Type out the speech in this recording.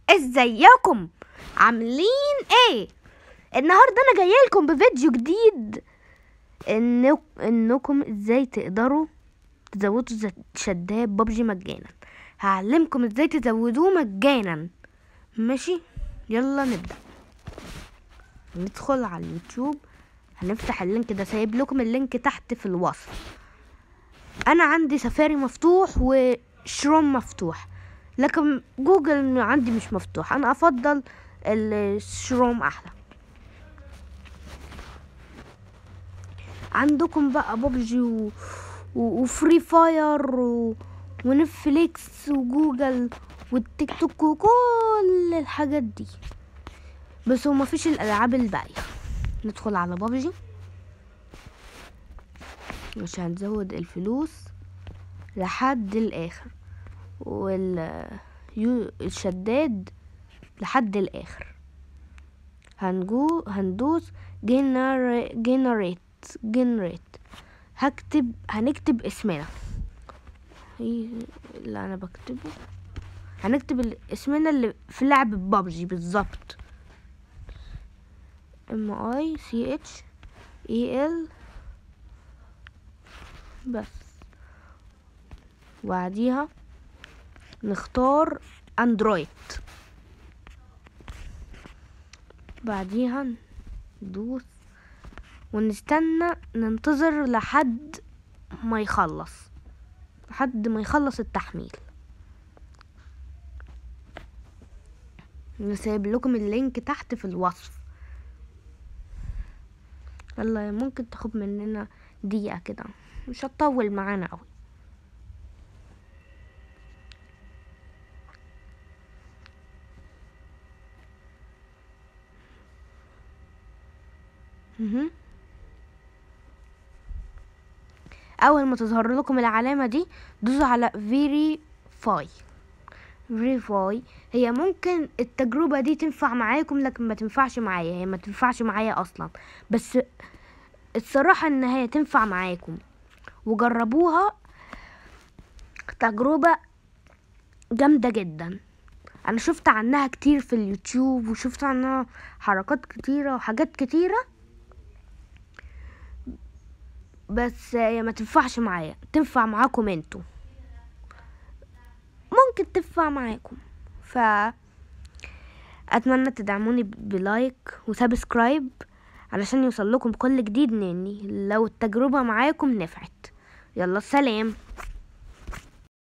ازيكم عاملين ايه النهارده انا جايه لكم بفيديو جديد إنك انكم ازاي تقدروا تزودوا ز- شداد ببجي مجانا هعلمكم ازاي تزودوه مجانا ماشي يلا نبدا ندخل على اليوتيوب هنفتح اللينك ده سايب لكم اللينك تحت في الوصف انا عندي سفاري مفتوح وشروم مفتوح لكن جوجل عندي مش مفتوح انا افضل الشروم احلى عندكم بقى ببجي و... و... وفري فاير و... ونتفليكس وجوجل والتيك توك وكل الحاجات دي بس هو مفيش الالعاب الباقيه ندخل على ببجي مش هنزود الفلوس لحد الاخر وال يو- الشداد لحد الاخر هنجو هندوس جنر جنريت جنريت هكتب هنكتب اسمنا هي اللي انا بكتبه هنكتب ال- اسمنا اللي في لعب ببجي بالظبط ام اي سي اتش اي ال بس وبعديها نختار اندرويد بعديها ندوس ونستنى ننتظر لحد ما يخلص لحد ما يخلص التحميل نسيب لكم اللينك تحت في الوصف يلا ممكن تاخد مننا دقيقة كده مش هتطول معانا اوي مهم. اول ما تظهر لكم العلامه دي دوسوا على فيريفاي فيريفاي هي ممكن التجربه دي تنفع معاكم لكن ما تنفعش معايا هي ما تنفعش معايا اصلا بس الصراحه ان هي تنفع معاكم وجربوها تجربه جامده جدا انا شفت عنها كتير في اليوتيوب وشفت عنها حركات كتيره وحاجات كتيره بس هي ما تنفعش معايا تنفع معاكم انتوا ممكن تنفع معاكم ف اتمنى تدعموني بلايك وسبسكرايب علشان يوصل لكم كل جديد مني لو التجربة معاكم نفعت يلا سلام